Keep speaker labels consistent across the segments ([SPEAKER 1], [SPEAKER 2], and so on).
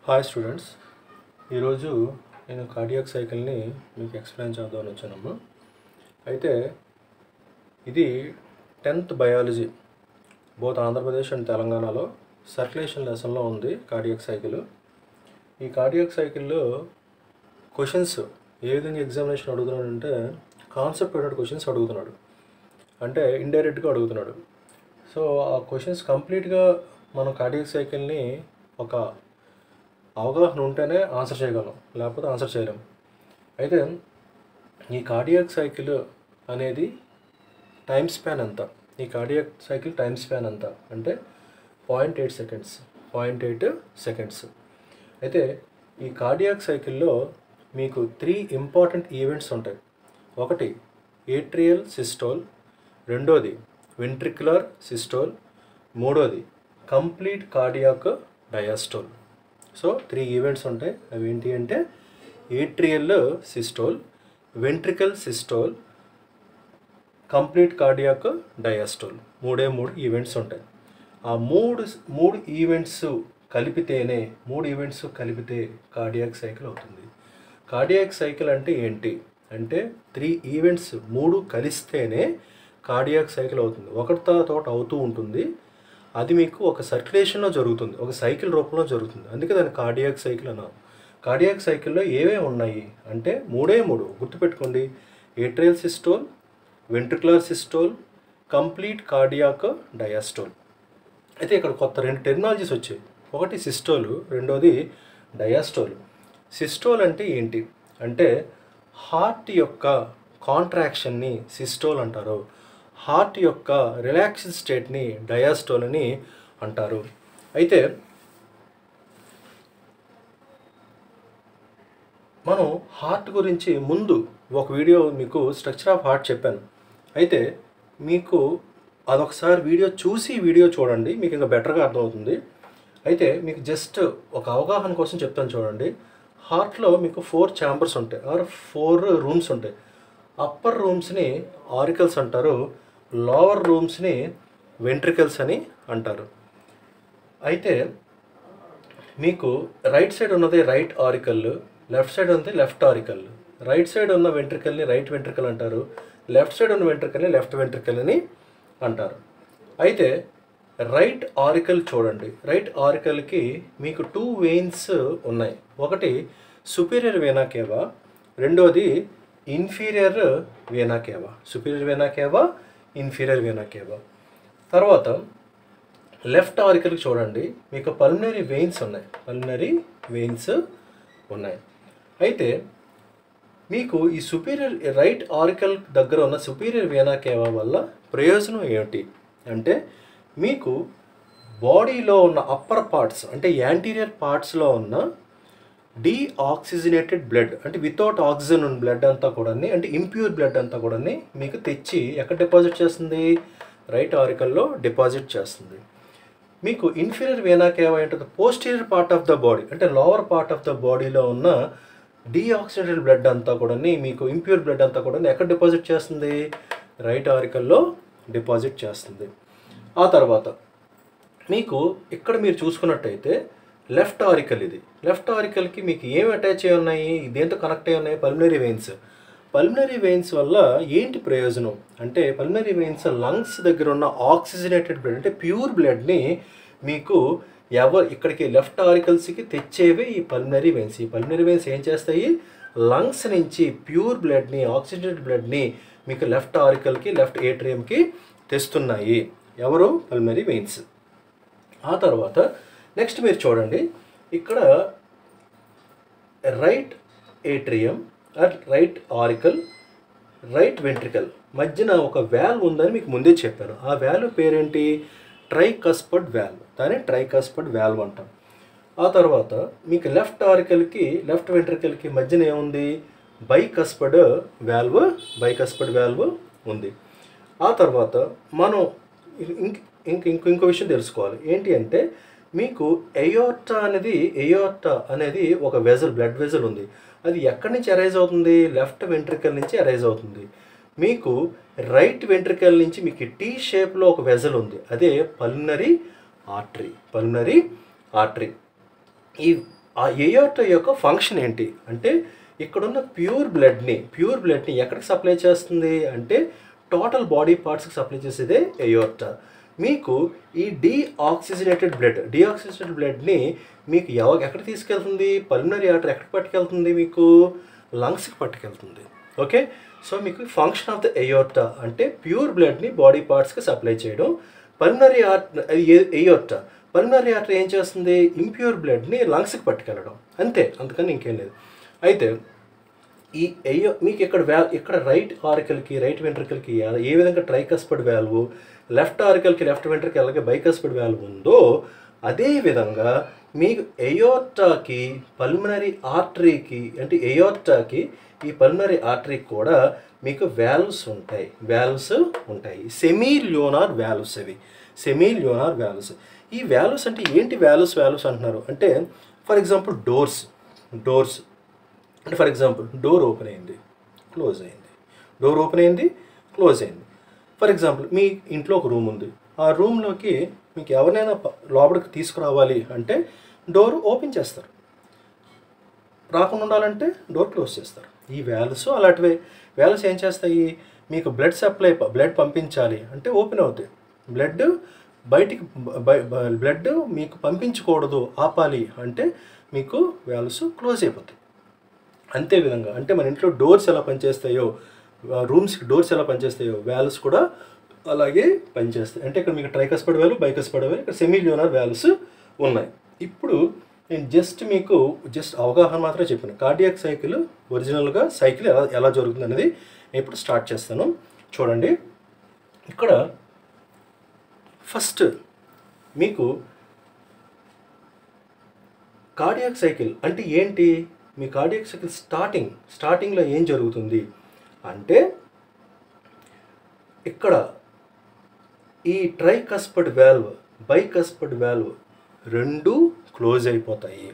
[SPEAKER 1] hi students ఈరోజు నేను cardiac సైకిల్ని మీకు ఎక్స్ప్లెయిన్ చేద్దామని వచ్చానమ్మా అయితే ఇది tenth biology both Andhra Pradesh and తెలంగాణలో సర్క్యులేషన్ లెసన్లో ఉంది కార్డియాక్ సైకిల్ ఈ కార్డియాక్ సైకిల్లో క్వశ్చన్స్ ఏ విధంగా ఎగ్జామినేషన్ అడుగుతున్నాడు అంటే కాన్సెప్ట్ ఓరియంటెడ్ క్వశ్చన్స్ అడుగుతున్నాడు అంటే ఇండైరెక్ట్గా అడుగుతున్నాడు సో ఆ క్వశ్చన్స్ కంప్లీట్గా మనం కార్డియాక్ సైకిల్ని ఒక అవగాహన ఉంటేనే ఆన్సర్ చేయగలం లేకపోతే ఆన్సర్ చేయలేం అయితే ఈ కార్డియాక్ సైకిల్ అనేది టైం స్పాన్ ఎంత ఈ కార్డియాక్ సైకిల్ టైం స్పాన్ ఎంత అంటే point eight seconds point eight seconds అయితే ఈ కార్డియాక్ సైకిల్లో మీకు త్రీ ఇంపార్టెంట్ ఈవెంట్స్ ఉంటాయి ఒకటి ఏట్రియల్ సిస్టోల్ రెండోది వెంట్రిక్యులర్ సిస్టోల్ మూడోది complete cardiac diastole so three events ఉంటాయి అవి ఏంటి అంటే atrial systole ventricle systole complete cardiac diastole మూడే మూడు ఈవెంట్స్ ఉంటాయి ఆ మూడు మూడు ఈవెంట్స్ కలిపితేనే మూడు ఈవెంట్స్ కలిపితే కార్డియాక్ సైకిల్ అవుతుంది కార్డియాక్ సైకిల్ అంటే ఏంటి అంటే త్రీ ఈవెంట్స్ మూడు కలిస్తేనే కార్డియాక్ సైకిల్ అవుతుంది ఒకటితో తోట అవుతూ ఉంటుంది అది మీకు ఒక సర్క్యులేషన్లో జరుగుతుంది ఒక సైకిల్ రూపంలో జరుగుతుంది అందుకే దాన్ని కార్డియాక్ సైకిల్ అన్నాం కార్డియాక్ సైకిల్లో ఏమేమి ఉన్నాయి అంటే మూడే మూడు గుర్తుపెట్టుకోండి atrial systole ventricular systole complete cardiac diastole అయితే ఇక్కడ కొత్త రెండు టెక్నాలజీస్ వచ్చాయి ఒకటి సిస్టోల్ రెండోది డయాస్టోల్ సిస్టోల్ అంటే ఏంటి అంటే హార్ట్ యొక్క కాంట్రాక్షన్ని సిస్టోల్ అంటారు హార్ట్ యొక్క రిలాక్స్డ్ స్టేట్ని డయాస్టోల్ అని అంటారు అయితే మనం హార్ట్ గురించి ముందు ఒక వీడియో మీకు స్ట్రక్చర్ ఆఫ్ హార్ట్ చెప్పాను అయితే మీకు అదొకసారి వీడియో చూసి వీడియో చూడండి మీకు ఇంకా బెటర్గా అర్థమవుతుంది అయితే మీకు జస్ట్ ఒక అవగాహన కోసం చెప్తాను చూడండి హార్ట్లో మీకు ఫోర్ ఛాంబర్స్ ఉంటాయి ఆర్ ఫోర్ రూమ్స్ ఉంటాయి అప్పర్ రూమ్స్ని ఆరికల్స్ అంటారు లోవర్ రూమ్స్ని వెంట్రికల్స్ అని అంటారు అయితే మీకు రైట్ సైడ్ ఉన్నది రైట్ ఆరికల్ లెఫ్ట్ సైడ్ ఉన్నది లెఫ్ట్ ఆరికల్ రైట్ సైడ్ ఉన్న వెంట్రికల్ని రైట్ వెంట్రికల్ అంటారు లెఫ్ట్ సైడ్ ఉన్న వెంట్రికల్ని లెఫ్ట్ వెంట్రికల్ అని అంటారు అయితే రైట్ ఆరికల్ చూడండి రైట్ ఆరికల్కి మీకు టూ వెయిన్స్ ఉన్నాయి ఒకటి సుపీరియర్ వేనా కేవా రెండోది inferior vena cava superior vena cava inferior vena cava తర్వాత లెఫ్ట్ ఆరికల్కి చూడండి మీకు పల్మినరీ వెయిన్స్ ఉన్నాయి పల్మినరీ వెయిన్స్ ఉన్నాయి అయితే మీకు ఈ సుపీరియర్ రైట్ ఆరికల్ దగ్గర ఉన్న సుపీరియర్ వేనా కేవా వల్ల ప్రయోజనం ఏమిటి అంటే మీకు బాడీలో ఉన్న అప్పర్ పార్ట్స్ అంటే యాంటీరియర్ పార్ట్స్లో ఉన్న డీఆక్సిజనేటెడ్ బ్లడ్ అంటే వితౌట్ ఆక్సిజన్ ఉన్న బ్లడ్ అంతా కూడా అంటే ఇంప్యూర్ బ్లడ్ అంతా కూడా మీకు తెచ్చి ఎక్కడ డిపాజిట్ చేస్తుంది రైట్ ఆరికల్లో డిపాజిట్ చేస్తుంది మీకు ఇన్ఫీరియర్ వేనా కేవా ఏంటంటే posterior part of the body అంటే లోవర్ పార్ట్ ఆఫ్ ద బాడీలో ఉన్న డీఆక్సిడేటెడ్ బ్లడ్ అంతా కూడా మీకు ఇంప్యూర్ బ్లడ్ అంతా కూడా ఎక్కడ డిపాజిట్ చేస్తుంది రైట్ ఆరికల్లో డిపాజిట్ చేస్తుంది ఆ తర్వాత మీకు ఇక్కడ మీరు చూసుకున్నట్టయితే లెఫ్ట్ ఆరికల్ ఇది లెఫ్ట్ ఆరికల్కి మీకు ఏమి అటాచ్ అయి ఉన్నాయి దేంతో కనెక్ట్ అయి ఉన్నాయి పల్మినరీ వెయిన్స్ పల్మినరీ వెయిన్స్ వల్ల ఏంటి ప్రయోజనం అంటే పల్మినరీ వెయిన్స్ లంగ్స్ దగ్గర ఉన్న ఆక్సిజనేటెడ్ బ్లడ్ అంటే ప్యూర్ బ్లడ్ని మీకు ఎవరు ఇక్కడికి లెఫ్ట్ ఆరికల్స్కి తెచ్చేవే ఈ పల్మినరీ వెయిన్స్ ఈ పల్మినరీ వెయిన్స్ ఏం చేస్తాయి లంగ్స్ నుంచి ప్యూర్ బ్లడ్ని ఆక్సిజనేటెడ్ బ్లడ్ని మీకు లెఫ్ట్ ఆరికల్కి లెఫ్ట్ ఏట్రియంకి తెస్తున్నాయి ఎవరు పల్మినరీ వెయిన్స్ ఆ తర్వాత నెక్స్ట్ మీరు చూడండి ఇక్కడ right atrium or right auricle right ventricle మధ్యన ఒక వ్యాల్వ్ ఉందని మీకు ముందే చెప్పాను ఆ వ్యాల్వ్ పేరేంటి ట్రైకస్పడ్ వ్యాల్వ్ దాన్ని ట్రైకస్పడ్ వ్యాల్వ్ అంటాం ఆ తర్వాత మీకు లెఫ్ట్ ఆరికల్కి లెఫ్ట్ వెంట్రికల్కి మధ్యన ఏముంది బైకస్పడ్ వాల్వ్ బైకస్పడ్ వాల్వ్ ఉంది ఆ తర్వాత మనం ఇంక ఇంక ఇంకో ఇంకో విషయం తెలుసుకోవాలి ఏంటి అంటే మీకు ఎయోర్టా అనేది ఎయోర్టా అనేది ఒక వెజల్ బ్లడ్ వెజల్ ఉంది అది ఎక్కడి నుంచి అరైజ్ అవుతుంది లెఫ్ట్ వెంట్రికల్ నుంచి అరైజ్ అవుతుంది మీకు రైట్ వెంట్రికల్ నుంచి మీకు టీ షేప్లో ఒక వెజల్ ఉంది అదే పల్నరీ ఆర్టరీ పల్నరీ ఆర్టరీ ఈ ఆ ఎయోర్ట యొక్క ఫంక్షన్ ఏంటి అంటే ఇక్కడున్న ప్యూర్ బ్లడ్ని ప్యూర్ బ్లడ్ని ఎక్కడికి సప్లై చేస్తుంది అంటే టోటల్ బాడీ పార్ట్స్కి సప్లై చేసేదే ఎయోర్ట మీకు ఈ డీఆక్సిజనేటెడ్ బ్లడ్ డీఆక్సిజనేటెడ్ బ్లడ్ని మీకు ఎవ ఎక్కడ తీసుకెళ్తుంది పల్మినరీ ఆర్టర్ ఎక్కడికి పట్టుకెళ్తుంది మీకు లంగ్స్కి పట్టుకెళ్తుంది ఓకే సో మీకు ఫంక్షన్ ఆఫ్ ద ఎయోర్టా అంటే ప్యూర్ బ్లడ్ని బాడీ పార్ట్స్కి సప్లై చేయడం pulmonary art aorta pulmonary artery ఏం చేస్తుంది ఇంప్యూర్ బ్లడ్ని లంగ్స్కి పట్టుకెళ్ళడం అంతే అందుకని ఇంకేం లేదు అయితే ఈ ఎయ్యో మీకు ఇక్కడ వ్యా ఇక్కడ రైట్ ఆరికల్కి రైట్ వెంట్రికల్కి ఏ విధంగా ట్రైకస్పడ్ వాల్వ్ లెఫ్ట్ ఆరికల్కి లెఫ్ట్ వెంట్రికల్ అలాగే బైకస్పడ్ వాల్వ్ ఉందో అదే విధంగా మీకు ఎయోర్టాకి పల్మనరీ ఆర్టరీకి అంటే ఎయోర్టాకి ఈ పల్మనరీ ఆర్టరీకి కూడా మీకు వాల్వ్స్ ఉంటాయి వాల్వ్స్ ఉంటాయి సెమీ ల్యోనార్ వాల్వ్స్ అవి సెమీ ల్యోనార్ వాల్వ్స్ ఈ వాల్వ్స్ అంటే ఏంటి వాల్వ్స్ వాల్వ్స్ అంటున్నారు అంటే ఫర్ ఎగ్జాంపుల్ డోర్స్ డోర్స్ అంటే ఫర్ ఎగ్జాంపుల్ డోర్ ఓపెన్ అయింది క్లోజ్ అయింది డోర్ ఓపెన్ అయింది క్లోజ్ అయింది ఫర్ ఎగ్జాంపుల్ మీ ఇంట్లో ఒక రూమ్ ఉంది ఆ రూమ్లోకి మీకు ఎవరినైనా ప- లోపలికి తీసుకురావాలి అంటే డోర్ ఓపెన్ చేస్తారు రాకుండా ఉండాలంటే డోర్ క్లోజ్ చేస్తారు ఈ వ్యాల్వ్స్ అలాంటివే వ్యాల్వ్స్ ఏం చేస్తాయి మీకు బ్లడ్ సప్లై బ్లడ్ పంపించాలి అంటే ఓపెన్ అవుతాయి బ్లడ్ బయటికి బ్లడ్ మీకు పంపించకూడదు ఆపాలి అంటే మీకు వ్యాల్వ్స్ క్లోజ్ అయిపోతాయి అంతే విధంగా అంటే మన ఇంట్లో డోర్స్ ఎలా పనిచేస్తాయో రూమ్స్కి డోర్స్ ఎలా పనిచేస్తాయో వ్యాల్వ్స్ కూడా అలాగే పనిచేస్తాయి అంటే ఇక్కడ మీకు ట్రైకస్పడ్ వ్యాల్వ్ బైకస్పడ్ వ్యాల్వ్ ఇక్కడ సెమీ ల్యూనర్ వ్యాల్వ్స్ ఉన్నాయి ఇప్పుడు నేను జస్ట్ మీకు జస్ట్ అవగాహన మాత్రమే చెప్పాను కార్డియాక్ సైకిల్ ఒరిజినల్గా సైకిల్ ఎలా ఎలా జరుగుతుంది అనేది నేను ఇప్పుడు స్టార్ట్ చేస్తాను చూడండి ఇక్కడ ఫస్ట్ మీకు కార్డియాక్ సైకిల్ అంటే ఏంటి మీ కార్డియాక్ సైకిల్ స్టార్టింగ్ స్టార్టింగ్లో ఏం జరుగుతుంది అంటే ఇక్కడ ఈ ట్రైకస్పడ్ వాల్వ్ బైకస్పడ్ వాల్వ్ రెండు క్లోజ్ అయిపోతాయి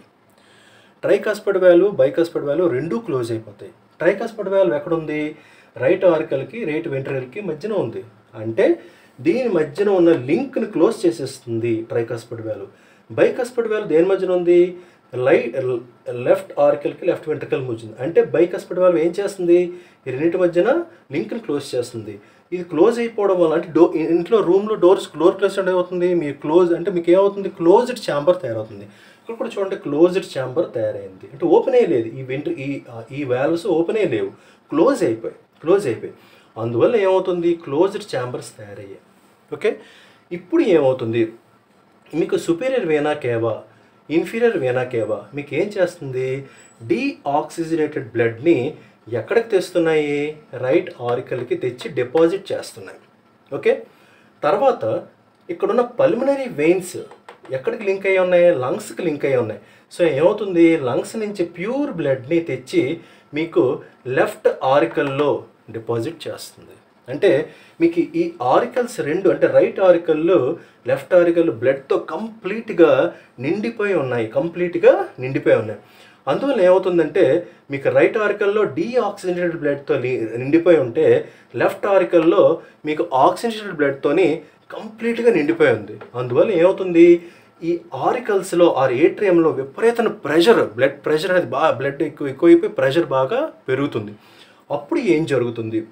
[SPEAKER 1] ట్రైకస్పడ్ వాల్వ్ బైకస్పడ్ వాల్వ్ రెండు క్లోజ్ అయిపోతాయి ట్రైకస్పడ్ వాల్వ్ ఎక్కడుంది రైట్ ఆర్కల్కి రైట్ వెంట్రల్కి మధ్యన ఉంది అంటే దీని మధ్యన ఉన్న లింక్ని క్లోజ్ చేసేస్తుంది ట్రైకస్పడ్ వాల్వ్ బైకస్పడ్ వాల్వ్ దేని మధ్యన ఉంది లైట్ లెఫ్ట్ ఆర్కల్కి లెఫ్ట్ వెంట్రికల్ మధ్యన అంటే బైకస్పడ్ వాల్వ్ ఏం చేస్తుంది ఈ రెండింటి మధ్యన లింక్ని క్లోజ్ చేస్తుంది ఇది క్లోజ్ అయిపోవడం వల్ల అంటే డో ఇంట్లో రూమ్లో డోర్స్ డోర్ క్లోజ్ అంటే ఏమవుతుంది మీరు క్లోజ్ అంటే మీకు ఏమవుతుంది క్లోజ్డ్ ఛాంబర్ తయారవుతుంది ఇక్కడ కూడా చూడండి క్లోజ్డ్ ఛాంబర్ తయారైంది అంటే ఓపెన్ లేదు ఈ వెంట్రు ఈ ఈ వాల్వ్స్ ఓపెనే లేవు క్లోజ్ అయిపోయి క్లోజ్ అయిపోయి అందువల్ల ఏమవుతుంది క్లోజ్డ్ ఛాంబర్స్ తయారయ్యాయి ఓకే ఇప్పుడు ఏమవుతుంది మీకు superior vena cava inferior vena కేవా మీకు ఏం చేస్తుంది డీఆక్సిజనేటెడ్ బ్లడ్ని ఎక్కడికి తెస్తున్నాయి రైట్ ఆరికల్కి తెచ్చి డిపాజిట్ చేస్తున్నాయి ఓకే తర్వాత ఇక్కడున్న పల్మినరీ వెయిన్స్ ఎక్కడికి లింక్ అయ్యి ఉన్నాయి లంగ్స్కి లింక్ అయ్యి ఉన్నాయి సో ఏమవుతుంది లంగ్స్ నుంచి ప్యూర్ బ్లడ్ని తెచ్చి మీకు లెఫ్ట్ ఆరికల్లో డిపాజిట్ చేస్తుంది అంటే మీకు ఈ ఆరికల్స్ రెండు అంటే రైట్ ఆరికల్లు లెఫ్ట్ ఆరికల్ బ్లడ్తో కంప్లీట్గా నిండిపోయి ఉన్నాయి కంప్లీట్గా నిండిపోయి ఉన్నాయి అందువల్ల ఏమవుతుందంటే మీకు రైట్ ఆరికల్లో డీఆక్సిజనేటెడ్ బ్లడ్తో నిండిపోయి ఉంటే లెఫ్ట్ ఆరికల్లో మీకు ఆక్సిజనేటెడ్ బ్లడ్తోని కంప్లీట్గా నిండిపోయి ఉంది అందువల్ల ఏమవుతుంది ఈ ఆరికల్స్లో ఆర్ ఏట్రియంలో విపరీతమైన ప్రెషర్ బ్లడ్ ప్రెషర్ అనేది బాగా బ్లడ్ ఎక్కువ ఎక్కువైపోయి ప్రెషర్ బాగా పెరుగుతుంది అప్పుడు ఏం జరుగుతుంది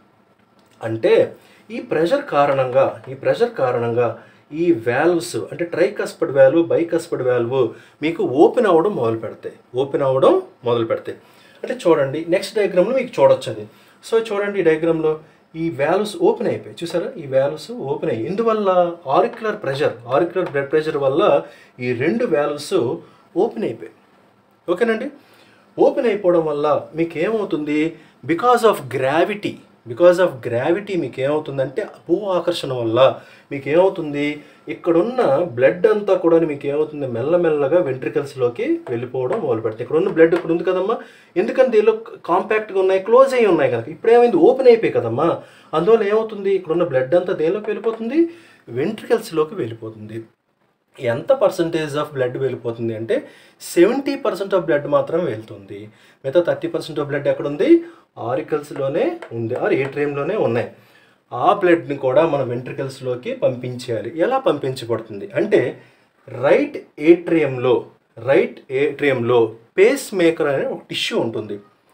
[SPEAKER 1] అంటే ఈ ప్రెషర్ కారణంగా ఈ ప్రెషర్ కారణంగా ఈ వాల్వ్స్ అంటే ట్రైకస్పడ్ వాల్వ్ బైకస్పడ్ వాల్వ్ మీకు ఓపెన్ అవ్వడం మొదలు పెడతాయి ఓపెన్ అవ్వడం మొదలు పెడతాయి అంటే చూడండి నెక్స్ట్ డయాగ్రామ్లో మీకు చూడొచ్చు అది సో చూడండి ఈ డయాగ్రామ్లో ఈ వాల్వ్స్ ఓపెన్ అయిపోయాయి చూసారా ఈ వాల్వ్స్ ఓపెన్ అయ్యాయి ఎందువల్ల auricular pressure auricular blood pressure వల్ల ఈ రెండు వాల్వ్స్ ఓపెన్ అయిపోయాయి ఓకేనండి ఓపెన్ అయిపోవడం వల్ల మీకు ఏమవుతుంది because of gravity because of gravity మీకు ఏమవుతుందంటే భూ ఆకర్షణ వల్ల మీకు ఏమవుతుంది ఇక్కడున్న బ్లడ్ అంతా కూడా మీకు ఏమవుతుంది మెల్లమెల్లగా వెంట్రికల్స్లోకి వెళ్ళిపోవడం మొదలు పెడతాయి ఇక్కడ ఉన్న బ్లడ్ ఇక్కడ ఉంది కదమ్మా ఎందుకంటే దీనిలో కాంపాక్ట్గా ఉన్నాయి క్లోజ్ అయ్యి ఉన్నాయి కనుక ఇప్పుడు ఏమైంది ఓపెన్ అయిపోయి కదమ్మా అందువల్ల ఏమవుతుంది ఇక్కడ ఉన్న బ్లడ్ అంతా దేనిలోకి వెళ్ళిపోతుంది వెంట్రికల్స్లోకి వెళ్ళిపోతుంది ఎంత పర్సంటేజ్ ఆఫ్ బ్లడ్ వెళ్ళిపోతుంది అంటే సెవెంటీ పర్సెంట్ ఆఫ్ బ్లడ్ మాత్రం వెళ్తుంది మిగతా థర్టీ పర్సెంట్ ఆఫ్ బ్లడ్ ఎక్కడ ఉంది ఆరికల్స్లోనే ఉంది ఆర్ ఏట్రియంలోనే ఉన్నాయి ఆ బ్లడ్ని కూడా మన వెంట్రికల్స్లోకి పంపించేయాలి ఎలా పంపించబడుతుంది అంటే రైట్ ఏట్రియంలో రైట్ ఏట్రియంలో పేస్ మేకర్ అనే ఒక టిష్యూ ఉంటుంది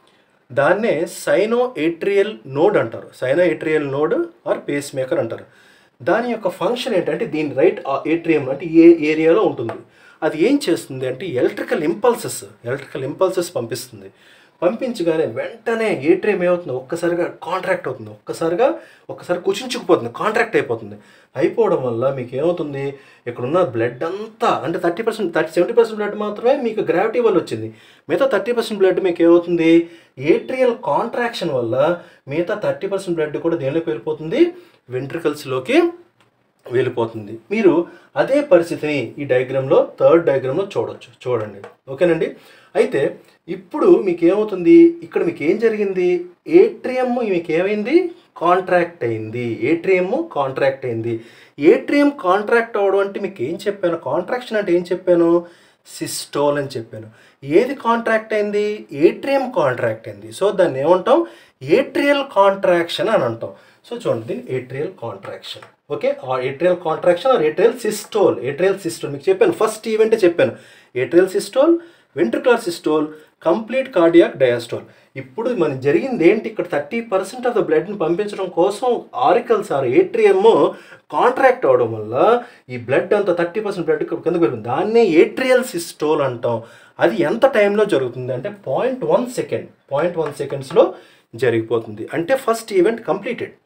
[SPEAKER 1] దాన్నే సైనో ఏట్రియల్ నోడ్ అంటారు sino atrial node or pacemaker అంటారు దాని యొక్క ఫంక్షన్ ఏంటంటే దీని రైట్ ఏట్రియం అంటే ఏ ఏరియాలో ఉంటుంది అది ఏం చేస్తుంది అంటే ఎలక్ట్రికల్ ఇంపల్సెస్ ఎలక్ట్రికల్ ఇంపల్సెస్ పంపిస్తుంది పంపించగానే వెంటనే ఏట్రియం ఏమవుతుంది ఒక్కసారిగా కాంట్రాక్ట్ అవుతుంది ఒక్కసారిగా ఒక్కసారి కుచించుకుపోతుంది కాంట్రాక్ట్ అయిపోతుంది అయిపోవడం వల్ల మీకు ఏమవుతుంది ఇక్కడున్న బ్లడ్ అంతా అంటే thirty percent thirty seventy percent blood మాత్రమే మీకు గ్రావిటీ వల్ల వచ్చింది మిగతా థర్టీ పర్సెంట్ బ్లడ్ మీకు ఏమవుతుంది ఏట్రియల్ కాంట్రాక్షన్ వల్ల మిగతా థర్టీ పర్సెంట్ బ్లడ్ కూడా దేనిలోకి వెళ్ళిపోతుంది వెంట్రికల్స్లోకి వెళ్ళిపోతుంది మీరు అదే పరిస్థితిని ఈ డయాగ్రామ్లో థర్డ్ డయాగ్రామ్లో చూడొచ్చు చూడండి ఓకేనండి అయితే ఇప్పుడు మీకు ఏమవుతుంది ఇక్కడ మీకు ఏం జరిగింది ఏట్రియం మీకు ఏమైంది కాంట్రాక్ట్ అయింది ఏట్రియం కాంట్రాక్ట్ అయింది ఏట్రియం కాంట్రాక్ట్ అవడం అంటే మీకు ఏం చెప్పాను కాంట్రాక్షన్ అంటే ఏం చెప్పాను సిస్టోల్ అని చెప్పాను ఏది కాంట్రాక్ట్ అయింది ఏట్రియం కాంట్రాక్ట్ అయింది సో దాన్ని ఏమంటాం ఏట్రియల్ కాంట్రాక్షన్ అని అంటాం సో చూడండి దీన్ని ఏట్రియల్ కాంట్రాక్షన్ ఓకే ఆ atrial contraction or atrial systole atrial systole మీకు చెప్పాను ఫస్ట్ ఈవెంటే చెప్పాను atrial systole ventricular systole complete cardiac diastole ఇప్పుడు మనకి జరిగింది ఏంటి ఇక్కడ థర్టీ పర్సెంట్ ఆఫ్ ద బ్లడ్ని పంపించడం కోసం ఆరికల్స్ ఆర్ ఏట్రియమ్ కాంట్రాక్ట్ అవడం వల్ల ఈ బ్లడ్ అంతా థర్టీ పర్సెంట్ బ్లడ్ కిందకు వెళ్ళింది దాన్నే ఏట్రియల్ సిస్టోల్ అంటాం అది ఎంత టైంలో జరుగుతుంది అంటే point one second point one సెకండ్స్లో జరిగిపోతుంది అంటే first event completed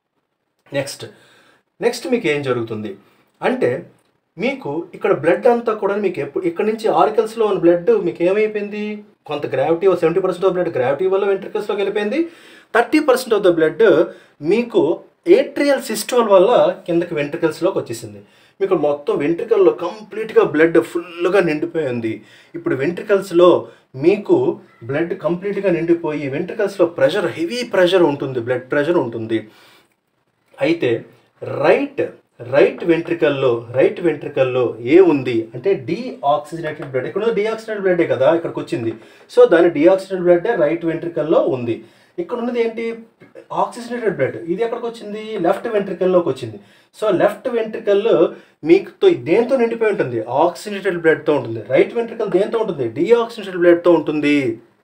[SPEAKER 1] next next మీకు ఏం జరుగుతుంది అంటే మీకు ఇక్కడ బ్లడ్ అంతా కూడా మీకు ఎప్పుడు ఇక్కడ నుంచి ఆరికల్స్లో ఉన్న బ్లడ్ మీకు ఏమైపోయింది కొంత gravity seventy percent of blood gravity వల్ల వెంట్రికల్స్లోకి వెళ్ళిపోయింది thirty percent of the blood మీకు ఏట్రియల్ సిస్టోల్ వల్ల కిందకి వెంట్రికల్స్లోకి వచ్చేసింది మీకు మొత్తం వెంట్రికల్లో కంప్లీట్గా బ్లడ్ ఫుల్గా నిండిపోయింది ఇప్పుడు వెంట్రికల్స్లో మీకు బ్లడ్ కంప్లీట్గా నిండిపోయి వెంట్రికల్స్లో ప్రెషర్ హెవీ ప్రెషర్ ఉంటుంది బ్లడ్ ప్రెషర్ ఉంటుంది అయితే రైట్ రైట్ వెంట్రికల్లో రైట్ వెంట్రికల్లో ఏ ఉంది అంటే డీఆక్సిజనేటెడ్ బ్లడ్ ఇక్కడ డీఆక్సిజనేటెడ్ బ్లడే కదా ఇక్కడికి వచ్చింది సో దాని డీఆక్సిజనేటెడ్ బ్లడ్ రైట్ వెంట్రికల్లో ఉంది ఇక్కడ ఉన్నది ఏంటి ఆక్సిజనేటెడ్ బ్లడ్ ఇది ఎక్కడికి వచ్చింది లెఫ్ట్ వెంట్రికల్లోకి వచ్చింది సో లెఫ్ట్ వెంట్రికల్ మీకుతో దేంతో నిండిపోయి ఉంటుంది ఆక్సిజనేటెడ్ బ్లడ్తో ఉంటుంది రైట్ వెంట్రికల్ దేంతో ఉంటుంది డీఆక్సిజనేటెడ్ బ్లడ్తో ఉంటుంది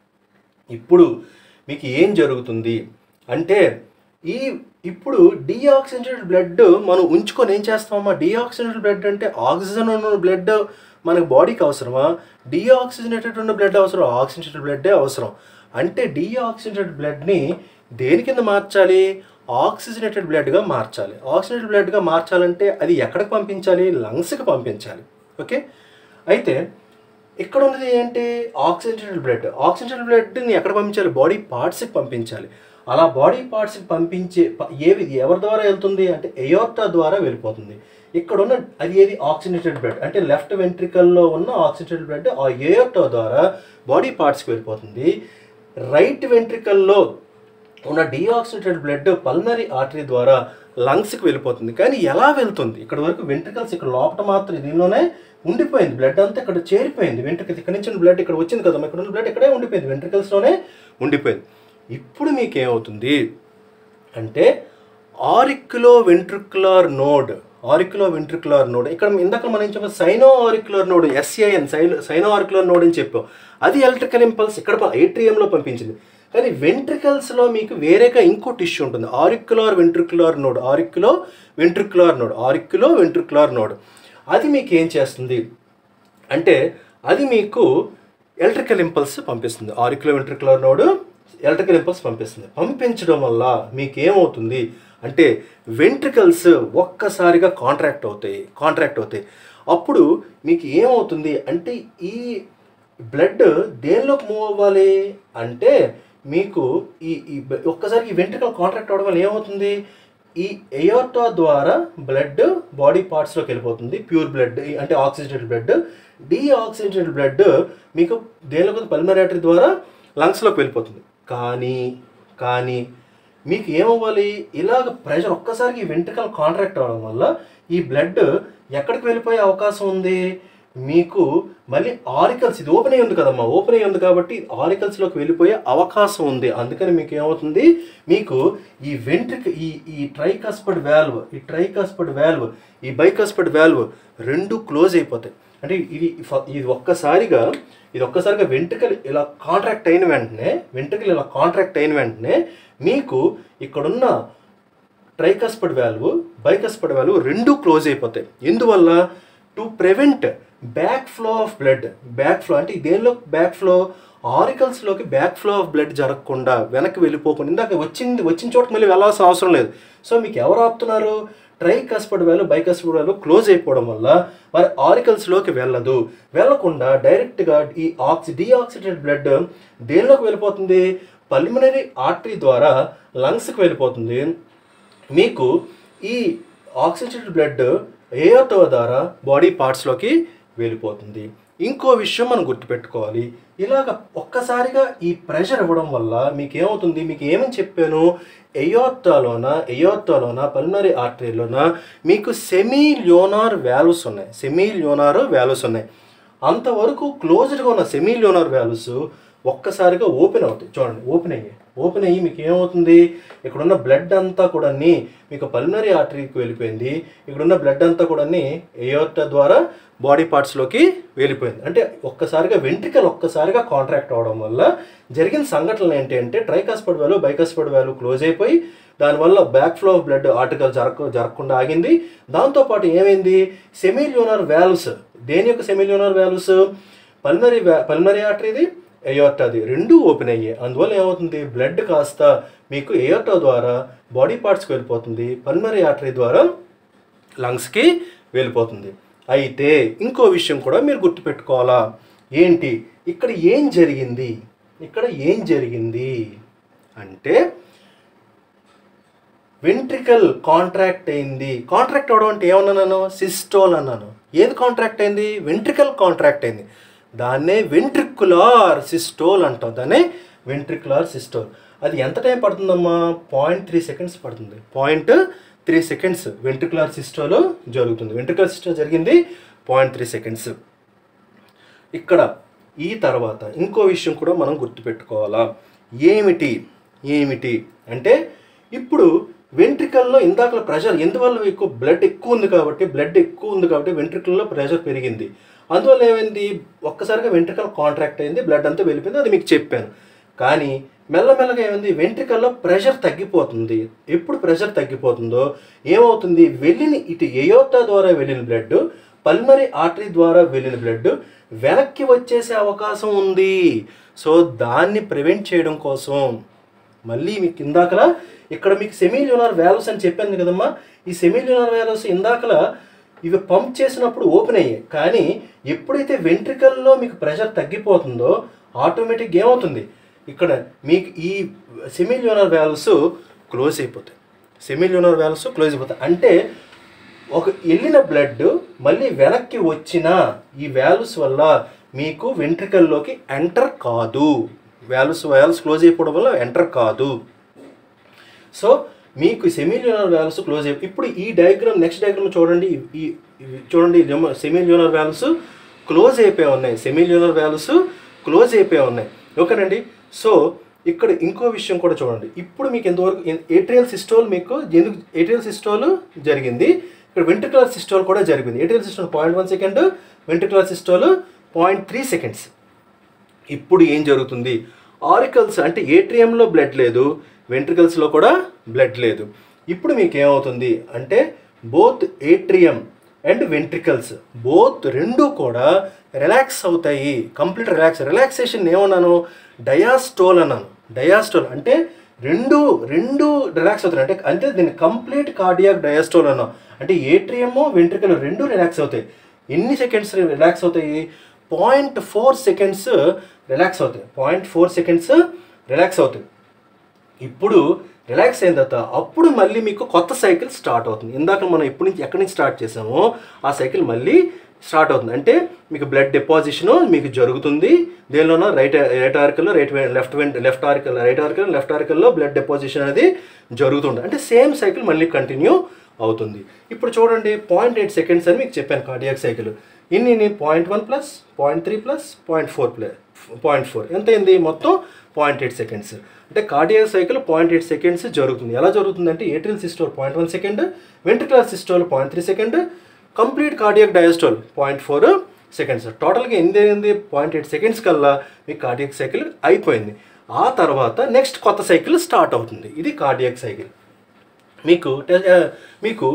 [SPEAKER 1] ఇప్పుడు మీకు ఏం జరుగుతుంది అంటే ఈ ఇప్పుడు డీఆక్సిజనేటెడ్ బ్లడ్ మనం ఉంచుకొని ఏం చేస్తామమ్మా డీఆక్సిజనేటెడ్ బ్లడ్ అంటే ఆక్సిజన్ ఉన్న బ్లడ్ మనకు బాడీకి అవసరమా డీఆక్సిజనేటెడ్ ఉన్న బ్లడ్ అవసరం ఆక్సిజనేటెడ్ బ్లడ్డే అవసరం అంటే డీఆక్సిజనేటెడ్ బ్లడ్ని దేని కింద మార్చాలి ఆక్సిజనేటెడ్ బ్లడ్గా మార్చాలి ఆక్సిజనేటెడ్ బ్లడ్గా మార్చాలంటే అది ఎక్కడికి పంపించాలి లంగ్స్కి పంపించాలి ఓకే అయితే ఇక్కడ ఉన్నది ఏంటి ఆక్సిజనేటెడ్ బ్లడ్ ఆక్సిజనేటెడ్ బ్లడ్ని ఎక్కడ పంపించాలి బాడీ పార్ట్స్కి పంపించాలి అలా బాడీ పార్ట్స్కి పంపించే ప- ఏవి ఎవరి ద్వారా వెళ్తుంది అంటే ఎయోర్టా ద్వారా వెళ్ళిపోతుంది ఇక్కడ ఉన్న అది ఏది ఆక్సిజనేటెడ్ బ్లడ్ అంటే లెఫ్ట్ వెంట్రికల్లో ఉన్న ఆక్సిజనేటెడ్ బ్లడ్ ఆ ఎయోర్టా ద్వారా బాడీ పార్ట్స్కి వెళ్ళిపోతుంది రైట్ వెంట్రికల్లో ఉన్న డీఆక్సిడేటెడ్ బ్లడ్ పల్మరీ ఆర్టరీ ద్వారా లంగ్స్కి వెళ్ళిపోతుంది కానీ ఎలా వెళ్తుంది ఇక్కడ వరకు వెంట్రికల్స్ ఇక్కడ లోపల మాత్రం దీనిలోనే ఉండిపోయింది బ్లడ్ అంతా ఇక్కడ చేరిపోయింది వెంట్రికల్స్ ఇక్కడ నుంచి బ్లడ్ ఇక్కడ వచ్చింది కదా ఇక్కడ ఉన్న బ్లడ్ ఇక్కడే ఉండిపోయింది వెంట్రికల్స్లోనే ఉండిపోయింది ఇప్పుడు మీకు ఏమవుతుంది అంటే auriculo ventricular node auriculo ventricular node ఇక్కడ ఇందాక మనం ఏం చెప్పాం సైనో ఆరిక్యులర్ నోడ్ ఎస్ఐఎన్ సైలో సైనో ఆరిక్యులర్ నోడ్ అని చెప్పాం అది ఎలక్ట్రికల్ ఇంపల్స్ ఇక్కడ ఏట్రియంలో పంపించింది కానీ వెంట్రికల్స్లో మీకు వేరేగా ఇంకో టిష్యూ ఉంటుంది auricular ventricular node auriculo ventricular node auriculo ventricular node అది మీకు ఏం చేస్తుంది అంటే అది మీకు ఎలక్ట్రికల్ ఇంపల్స్ పంపిస్తుంది auriculo ventricular node electrical impulse పంపిస్తుంది పంపించడం వల్ల మీకు ఏమవుతుంది అంటే వెంట్రికల్స్ ఒక్కసారిగా కాంట్రాక్ట్ అవుతాయి కాంట్రాక్ట్ అవుతాయి అప్పుడు మీకు ఏమవుతుంది అంటే ఈ బ్లడ్ దేనిలోకి మూవ్ అవ్వాలి అంటే మీకు ఈ ఈ బ- ఒక్కసారి ఈ వెంట్రికల్ కాంట్రాక్ట్ అవడం వల్ల ఏమవుతుంది ఈ ఎయోటా ద్వారా బ్లడ్ బాడీ పార్ట్స్లోకి వెళ్ళిపోతుంది ప్యూర్ బ్లడ్ అంటే ఆక్సిజనేటెడ్ బ్లడ్ డీఆక్సిజనేటెడ్ బ్లడ్ మీకు దేనిలోకి పల్మరేటరీ ద్వారా లంగ్స్లోకి వెళ్ళిపోతుంది కానీ కానీ మీకు ఏమవ్వాలి ఇలాగ ప్రెషర్ ఒక్కసారికి ఈ వెంట్రికల్ కాంట్రాక్ట్ అవ్వడం వల్ల ఈ బ్లడ్ ఎక్కడికి వెళ్ళిపోయే అవకాశం ఉంది మీకు మళ్ళీ ఆరికల్స్ ఇది ఓపెన్ అయ్యి ఉంది కదమ్మా ఓపెన్ అయ్యి ఉంది కాబట్టి ఆరికల్స్లోకి వెళ్ళిపోయే అవకాశం ఉంది అందుకని మీకు ఏమవుతుంది మీకు ఈ వెంట్రిక ఈ ఈ ట్రైకాస్పడ్ వాల్వ్ ఈ ట్రైకాస్పడ్ వాల్వ్ ఈ బైకాస్పడ్ వాల్వ్ రెండు క్లోజ్ అయిపోతాయి అంటే ఇది ఫ- ఇది ఒక్కసారిగా ఇది ఒక్కసారిగా వెంట్రుకలు ఇలా కాంట్రాక్ట్ అయిన వెంటనే వెంట్రుకలు ఇలా కాంట్రాక్ట్ అయిన వెంటనే మీకు ఇక్కడున్న ట్రైకస్పడ్ వాల్వ్ బైకస్పడ్ వాల్వ్ రెండు క్లోజ్ అయిపోతాయి ఎందువల్ల to prevent backflow of blood backflow అంటే దేనిలో బ్యాక్ ఫ్లో ఆరికల్స్లోకి బ్యాక్ ఫ్లో ఆఫ్ బ్లడ్ జరగకుండా వెనక్కి వెళ్ళిపోకుండా ఇందాక వచ్చింది వచ్చిన చోట మళ్ళీ వెళ్ళాల్సిన అవసరం లేదు సో మీకు ఎవరు ఆపుతున్నారు tricuspid valve bicuspid valve close అయిపోవడం వల్ల మరి ఆరికల్స్లోకి వెళ్ళదు వెళ్ళకుండా డైరెక్ట్గా ఈ ఆక్సి డీఆక్సిడేటెడ్ బ్లడ్ దేనిలోకి వెళ్ళిపోతుంది పల్మినరీ ఆర్టరీ ద్వారా లంగ్స్కి వెళ్ళిపోతుంది మీకు ఈ ఆక్సిజన్ బ్లడ్ ఏయోతో ద్వారా బాడీ పార్ట్స్లోకి వెళ్ళిపోతుంది ఇంకో విషయం మనం గుర్తుపెట్టుకోవాలి ఇలాగ ఒక్కసారిగా ఈ ప్రెషర్ ఇవ్వడం వల్ల మీకు ఏమవుతుంది మీకు ఏమని చెప్పాను ఎయోర్తాలోన ఎయోర్తాలోన పల్మనరీ ఆర్టరీలోన మీకు సెమీ లియోనార్ వాల్వ్స్ ఉన్నాయి సెమీ లియోనార్ వాల్వ్స్ ఉన్నాయి అంతవరకు క్లోజ్డ్గా ఉన్న సెమీ లియోనార్ వాల్వ్స్ ఒక్కసారిగా ఓపెన్ అవుతాయి చూడండి ఓపెన్ అయ్యాయి ఓపెన్ అయ్యి మీకు ఏమవుతుంది ఇక్కడున్న బ్లడ్ అంతా కూడా మీకు పల్మనరీ ఆర్టరీకి వెళ్ళిపోయింది ఇక్కడున్న బ్లడ్ అంతా కూడా ఎయోర్ట ద్వారా బాడీ పార్ట్స్లోకి వెళ్ళిపోయింది అంటే ఒక్కసారిగా వెంట్రికల్ ఒక్కసారిగా కాంట్రాక్ట్ అవడం వల్ల జరిగిన సంఘటనలు ఏంటి అంటే tricuspid valve bicuspid valve close అయిపోయి దానివల్ల backflow of blood article జరగ జరగకుండా ఆగింది దాంతోపాటు ఏమైంది సెమీలియోనర్ వాల్వ్స్ దేని యొక్క సెమీలియోనర్ వాల్వ్స్ పల్మరీ పల్మరీ ఆర్టరీది ఎయోర్టాది రెండు ఓపెన్ అయ్యాయి అందువల్ల ఏమవుతుంది బ్లడ్ కాస్త మీకు ఎయోర్టా ద్వారా బాడీ పార్ట్స్కి వెళ్ళిపోతుంది పల్మరీ ఆర్టరీ ద్వారా లంగ్స్కి వెళ్ళిపోతుంది అయితే ఇంకో విషయం కూడా మీరు గుర్తుపెట్టుకోవాలా ఏంటి ఇక్కడ ఏం జరిగింది ఇక్కడ ఏం జరిగింది అంటే వెంట్రికల్ కాంట్రాక్ట్ అయింది కాంట్రాక్ట్ అవడం అంటే ఏమన్నాను సిస్టోల్ అన్నాను ఏది కాంట్రాక్ట్ అయింది వెంట్రికల్ కాంట్రాక్ట్ అయింది దాన్నే వెంట్రికులార్ సిస్టోల్ అంటాం దాన్నే వెంట్రికులార్ సిస్టోల్ అది ఎంత టైం పడుతుందమ్మా పాయింట్ త్రీ సెకండ్స్ పడుతుంది point three seconds ventricular systole జరుగుతుంది వెంట్రికులర్ సిస్టోల్ జరిగింది పాయింట్ త్రీ సెకండ్స్ ఇక్కడ ఈ తర్వాత ఇంకో విషయం కూడా మనం గుర్తుపెట్టుకోవాలా ఏమిటి ఏమిటి అంటే ఇప్పుడు వెంట్రికల్లో ఇందాకల ప్రెషర్ ఎందువల్ల ఎక్కువ బ్లడ్ ఎక్కువ ఉంది కాబట్టి బ్లడ్ ఎక్కువ ఉంది కాబట్టి వెంట్రికల్లో ప్రెషర్ పెరిగింది అందువల్ల ఏమైంది ఒక్కసారిగా వెంట్రికల్ కాంట్రాక్ట్ అయింది బ్లడ్ అంతా వెళ్ళిపోయింది అది మీకు చెప్పాను కానీ మెల్లమెల్లగా ఏమైంది వెంట్రికల్లో ప్రెషర్ తగ్గిపోతుంది ఎప్పుడు ప్రెషర్ తగ్గిపోతుందో ఏమవుతుంది వెళ్ళిన ఇటు ఎయోటా ద్వారా వెళ్ళిన బ్లడ్ పల్మరీ ఆర్టరీ ద్వారా వెళ్ళిన బ్లడ్ వెనక్కి వచ్చేసే అవకాశం ఉంది సో దాన్ని ప్రివెంట్ చేయడం కోసం మళ్ళీ మీకు ఇందాకల ఇక్కడ మీకు సెమీల్యూనర్ వాల్వ్స్ అని చెప్పాను కదమ్మా ఈ సెమీల్యూనర్ వాల్వ్స్ ఇందాకల ఇవి పంప్ చేసినప్పుడు ఓపెన్ అయ్యాయి కానీ ఎప్పుడైతే వెంట్రికల్లో మీకు ప్రెషర్ తగ్గిపోతుందో ఆటోమేటిక్గా ఏమవుతుంది ఇక్కడ మీకు ఈ సెమీల్యూనర్ వాల్వ్స్ క్లోజ్ అయిపోతాయి సెమీల్యూనర్ వాల్వ్స్ క్లోజ్ అయిపోతాయి అంటే ఒక వెళ్ళిన బ్లడ్ మళ్ళీ వెనక్కి వచ్చిన ఈ వాల్వ్స్ వల్ల మీకు వెంట్రికల్లోకి ఎంటర్ కాదు వాల్వ్స్ వాల్వ్స్ క్లోజ్ అయిపోవడం వల్ల ఎంటర్ కాదు సో మీకు సెమీలియోనర్ వాల్వ్స్ క్లోజ్ అయిపోయి ఇప్పుడు ఈ డయాగ్రామ్ నెక్స్ట్ డయాగ్రామ్ చూడండి ఈ- ఈ ఇవి చూడండి సెమీలియోనర్ వాల్వ్స్ క్లోజ్ అయిపోయి ఉన్నాయి సెమీలియోనర్ వాల్వ్స్ క్లోజ్ అయిపోయి ఉన్నాయి ఓకేనండి సో ఇక్కడ ఇంకో విషయం కూడా చూడండి ఇప్పుడు మీకు ఎంతవరకు ఏట్రియల్ సిస్టోల్ మీకు ఎందుకు ఏట్రియల్ సిస్టోల్ జరిగింది ఇక్కడ వెంట్రికులర్ సిస్టోల్ కూడా జరిగింది atrial systole point one second ventricular systole point three seconds ఇప్పుడు ఏం జరుగుతుంది ఆరికల్స్ అంటే ఏట్రియంలో బ్లడ్ లేదు వెంట్రికల్స్లో కూడా బ్లడ్ లేదు ఇప్పుడు మీకు ఏమవుతుంది అంటే both atrium and ventricles both రెండు కూడా రిలాక్స్ అవుతాయి కంప్లీట్ రిలాక్స్ రిలాక్సేషన్ ఏమన్నాను డయాస్టోల్ అన్నాను డయాస్టోల్ అంటే రెండు రెండు రిలాక్స్ అవుతాయి అంటే అంటే దీన్ని కంప్లీట్ కార్డియాక్ డయాస్టోల్ అన్నాం అంటే ఏట్రియము వెంట్రికల్ రెండు రిలాక్స్ అవుతాయి ఎన్ని సెకండ్స్ రిలాక్స్ అవుతాయి పాయింట్ ఫోర్ సెకండ్స్ రిలాక్స్ అవుతాయి పాయింట్ ఫోర్ సెకండ్స్ రిలాక్స్ అవుతాయి ఇప్పుడు రిలాక్స్ అయిన తర్వాత అప్పుడు మళ్ళీ మీకు కొత్త సైకిల్ స్టార్ట్ అవుతుంది ఇందాక మనం ఎప్పటి నుంచి ఎక్కడి నుంచి స్టార్ట్ చేసామో ఆ సైకిల్ మళ్ళీ స్టార్ట్ అవుతుంది అంటే మీకు బ్లడ్ డిపాజిషన్ మీకు జరుగుతుంది దేనిలోనో రైట్ రైట్ ఆర్కల్లో right left vent left auricle right auricle left ఆర్కల్లో బ్లడ్ డిపాజిషన్ అనేది జరుగుతుంది అంటే సేమ్ సైకిల్ మళ్ళీ కంటిన్యూ అవుతుంది ఇప్పుడు చూడండి పాయింట్ ఎయిట్ సెకండ్స్ అని మీకు చెప్పాను కార్డియాక్ సైకిల్ ఇన్ని point one plus point three plus point four plus point four ఎంత అయింది మొత్తం పాయింట్ ఎయిట్ సెకండ్స్ అంటే cardiac cycle point eight seconds జరుగుతుంది ఎలా జరుగుతుంది అంటే atrial systole point one second ventricular systole point three second complete cardiac diastole point four seconds టోటల్గా ఎనిమిది ఎనిమిది పాయింట్ ఎయిట్ సెకండ్స్ కల్లా మీ కార్డియక్ సైకిల్ అయిపోయింది ఆ తర్వాత నెక్స్ట్ కొత్త సైకిల్ స్టార్ట్ అవుతుంది ఇది కార్డియక్ సైకిల్ మీకు టె- ఆ, మీకు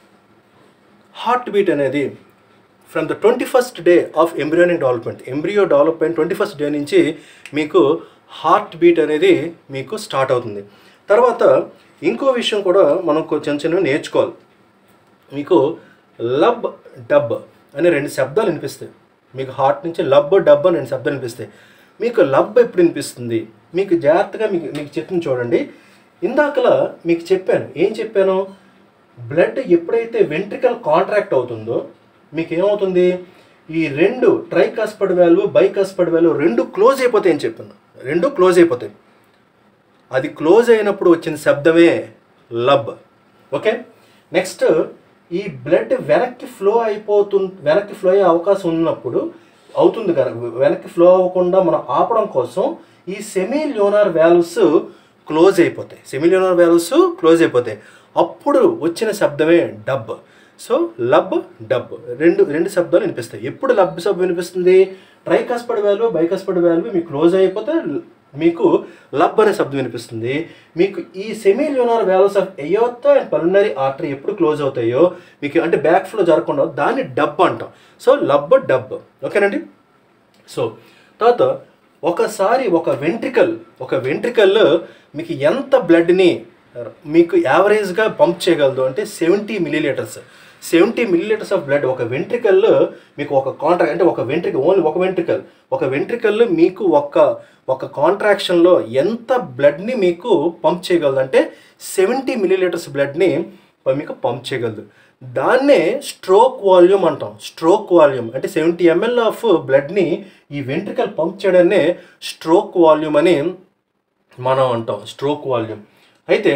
[SPEAKER 1] హార్ట్ బీట్ అనేది from the twenty first day of embryonic development embryo development twenty first day నుంచి మీకు హార్ట్ బీట్ అనేది మీకు స్టార్ట్ అవుతుంది తర్వాత ఇంకో విషయం కూడా మనం కొంచెం చిన్న నేర్చుకోవాలి మీకు లబ్ డబ్ అనే రెండు శబ్దాలు వినిపిస్తాయి మీకు హార్ట్ నుంచి లబ్ డబ్ అని రెండు శబ్దాలు వినిపిస్తాయి మీకు లబ్ ఎప్పుడు వినిపిస్తుంది మీకు జాగ్రత్తగా మీకు మీకు చెప్తుంది చూడండి ఇందాకలా మీకు చెప్పాను ఏం చెప్పాను బ్లడ్ ఎప్పుడైతే వెంట్రికల్ కాంట్రాక్ట్ అవుతుందో మీకు ఏమవుతుంది ఈ రెండు ట్రైకాస్పడ్ వాల్వ్ బైకాస్పడ్ వాల్వ్ రెండు క్లోజ్ అయిపోతాయి అని చెప్పాను రెండు క్లోజ్ అయిపోతాయి అది క్లోజ్ అయినప్పుడు వచ్చిన శబ్దమే లబ్ ఓకే నెక్స్ట్ ఈ బ్లడ్ వెనక్కి ఫ్లో అయిపోతు వెనక్కి ఫ్లో అయ్యే అవకాశం ఉన్నప్పుడు అవుతుంది కనుక వెనక్కి ఫ్లో అవ్వకుండా మనం ఆపడం కోసం ఈ సెమీ ల్యూనార్ వాల్వ్స్ క్లోజ్ అయిపోతాయి సెమీ ల్యూనార్ వాల్వ్స్ క్లోజ్ అయిపోతాయి అప్పుడు వచ్చిన శబ్దమే డబ్ సో లబ్ డబ్ రెండు రెండు శబ్దాలు వినిపిస్తాయి ఎప్పుడు లబ్ శబ్దం వినిపిస్తుంది ట్రైకాస్పడ్ వాల్వ్ బైకాస్పడ్ వాల్వ్ మీకు క్లోజ్ అయిపోతే మీకు లబ్ అనే శబ్దం వినిపిస్తుంది మీకు ఈ semi lunar valves of aorta and pulmonary artery ఎప్పుడు క్లోజ్ అవుతాయో మీకు అంటే బ్యాక్ ఫ్లో జరగకుండా దాన్ని డబ్ అంటాం సో లబ్ డబ్ ఓకేనండి సో తర్వాత ఒకసారి ఒక వెంట్రికల్ ఒక వెంట్రికల్ మీకు ఎంత బ్లడ్ని మీకు యావరేజ్గా పంప్ చేయగలదు అంటే seventy millilitres seventy millilitres of blood ఒక వెంట్రికల్ మీకు ఒక కాంట్రాక్ట్ అంటే ఒక వెంట్రికల్ ఓన్లీ ఒక వెంట్రికల్ ఒక వెంట్రికల్ మీకు ఒక ఒక కాంట్రాక్షన్లో ఎంత బ్లడ్ని మీకు పంప్ చేయగలదు అంటే సెవెంటీ మిల్లీలీటర్స్ బ్లడ్ని మీకు పంప్ చేయగలదు దాన్నే స్ట్రోక్ వాల్యూమ్ అంటాం స్ట్రోక్ వాల్యూమ్ అంటే సెవెంటీ ఎంఎల్ ఆఫ్ బ్లడ్ని ఈ వెంట్రికల్ పంప్ చేయడాన్నే స్ట్రోక్ వాల్యూమ్ అని మనం అంటాం స్ట్రోక్ వాల్యూమ్ అయితే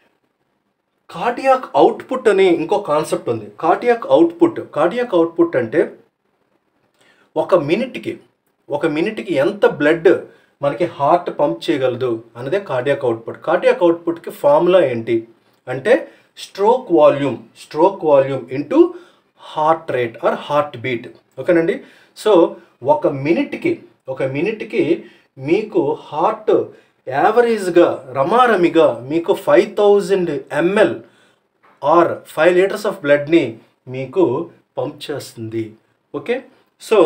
[SPEAKER 1] కార్డియాక్ అవుట్పుట్ అని ఇంకో కాన్సెప్ట్ ఉంది కార్డియాక్ అవుట్పుట్ కార్డియాక్ అవుట్పుట్ అంటే ఒక మినిట్కి ఒక మినిట్కి ఎంత బ్లడ్ మనకి హార్ట్ పంప్ చేయగలదు అన్నదే కార్డియాక్ అవుట్పుట్ కార్డియాక్ అవుట్పుట్కి ఫార్ములా ఏంటి అంటే stroke volume stroke volume into heart rate or heart beat ఓకేనండి సో ఒక మినిట్కి ఒక మినిట్కి మీకు హార్ట్ యావరేజ్గా రమారమిగా మీకు five thousand ML or five litres of బ్లడ్ని మీకు పంప్ చేస్తుంది ఓకే సో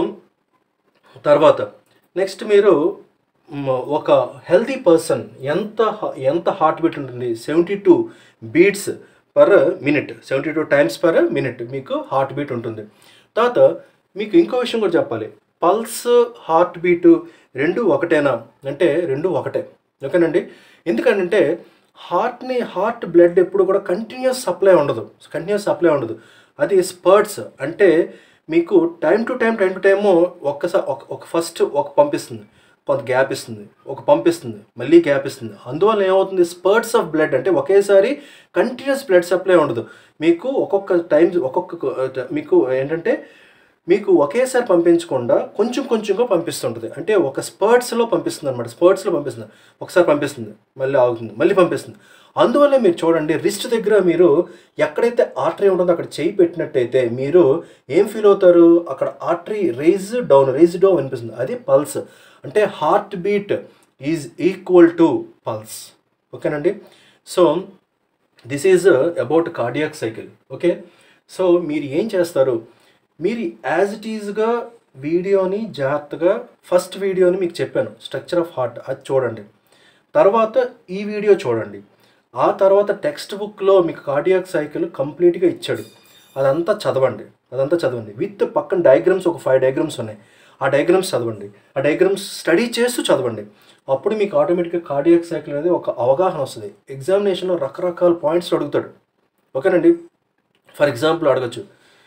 [SPEAKER 1] తర్వాత నెక్స్ట్ మీరు మ్, ఒక హెల్తీ పర్సన్ ఎంత హ- ఎంత హార్ట్ బీట్ ఉంటుంది seventy two beats per minute seventy two times per minute మీకు హార్ట్ బీట్ ఉంటుంది తర్వాత మీకు ఇంకో విషయం కూడా చెప్పాలి పల్స్ హార్ట్ బీటు రెండు ఒకటేనా అంటే రెండు ఒకటే ఓకేనండి ఎందుకంటే హార్ట్ని హార్ట్ బ్లడ్ ఎప్పుడు కూడా కంటిన్యూస్ సప్లై ఉండదు కంటిన్యూస్ సప్లై ఉండదు అది స్పర్ట్స్ అంటే మీకు time to time time to time ఒక్కసారి ఒక ఒక ఫస్ట్ ఒక పంపిస్తుంది కొంత గ్యాప్ ఇస్తుంది ఒక పంపిస్తుంది మళ్ళీ గ్యాప్ ఇస్తుంది అందువల్ల ఏమవుతుంది స్పర్ట్స్ ఆఫ్ బ్లడ్ అంటే ఒకేసారి కంటిన్యూస్ బ్లడ్ సప్లై ఉండదు మీకు ఒక్కొక్క టైం ఒక్కొక్క మీకు ఏంటంటే మీకు ఒకేసారి పంపించకుండా కొంచెం కొంచెంగా పంపిస్తుంటుంది అంటే ఒక స్పర్ట్స్లో పంపిస్తుంది అనమాట స్పర్ట్స్లో పంపిస్తుంది ఒకసారి పంపిస్తుంది మళ్ళీ ఆగుతుంది మళ్ళీ పంపిస్తుంది అందువల్ల మీరు చూడండి రిస్ట్ దగ్గర మీరు ఎక్కడైతే ఆర్టరీ ఉంటుందో అక్కడ చేయి పెట్టినట్టయితే మీరు ఏం ఫీల్ అవుతారు అక్కడ artery rise down rise down వినిపిస్తుంది అది పల్స్ అంటే heart beat is equal to pulse ఓకేనండి so this is about cardiac cycle okay so మీరు ఏం చేస్తారు మీరు యాజ్ ఇట్ ఈజ్గా వీడియోని జాగ్రత్తగా ఫస్ట్ వీడియోని మీకు చెప్పాను స్ట్రక్చర్ ఆఫ్ హార్ట్ అది చూడండి తర్వాత ఈ వీడియో చూడండి ఆ తర్వాత టెక్స్ట్ బుక్లో మీకు కార్డియాక్ సైకిల్ కంప్లీట్గా ఇచ్చాడు అదంతా చదవండి అదంతా చదవండి విత్ పక్కన డయాగ్రామ్స్ ఒక ఫైవ్ డయాగ్రామ్స్ ఉన్నాయి ఆ డయాగ్రామ్స్ చదవండి ఆ డయాగ్రామ్స్ స్టడీ చేస్తూ చదవండి అప్పుడు మీకు ఆటోమేటిక్గా కార్డియాక్ సైకిల్ అనేది ఒక అవగాహన వస్తుంది ఎగ్జామినేషన్లో రకరకాల పాయింట్స్ అడుగుతాడు ఓకేనండి ఫర్ ఎగ్జాంపుల్ అడగచ్చు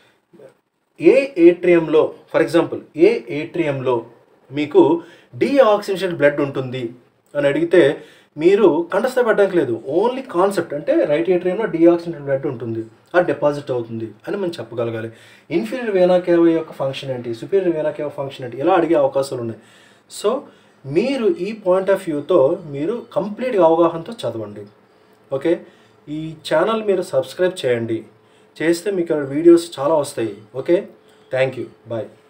[SPEAKER 1] ఏ ఏట్రియంలో ఫర్ ఎగ్జాంపుల్ ఏ ఏట్రియంలో మీకు డీఆక్సిజనేషన్ బ్లడ్ ఉంటుంది అని అడిగితే మీరు కంఠస్థ పెట్టడానికి లేదు ఓన్లీ కాన్సెప్ట్ అంటే రైట్ ఏట్రియంలో డీఆక్సిజనేషన్ బ్లడ్ ఉంటుంది అది డిపాజిట్ అవుతుంది అని మనం చెప్పగలగాలి ఇన్ఫీరియర్ వేనా కేవ యొక్క ఫంక్షన్ ఏంటి సుపీరియర్ వేనా కేవ ఫంక్షన్ ఏంటి ఇలా అడిగే అవకాశాలు ఉన్నాయి సో మీరు ఈ పాయింట్ ఆఫ్ వ్యూతో మీరు కంప్లీట్గా అవగాహనతో చదవండి ఓకే ఈ ఛానల్ మీరు సబ్స్క్రైబ్ చేయండి చేస్తే మీకు వీడియోస్ చాలా వస్తాయి ఓకే థ్యాంక్ యూ బాయ్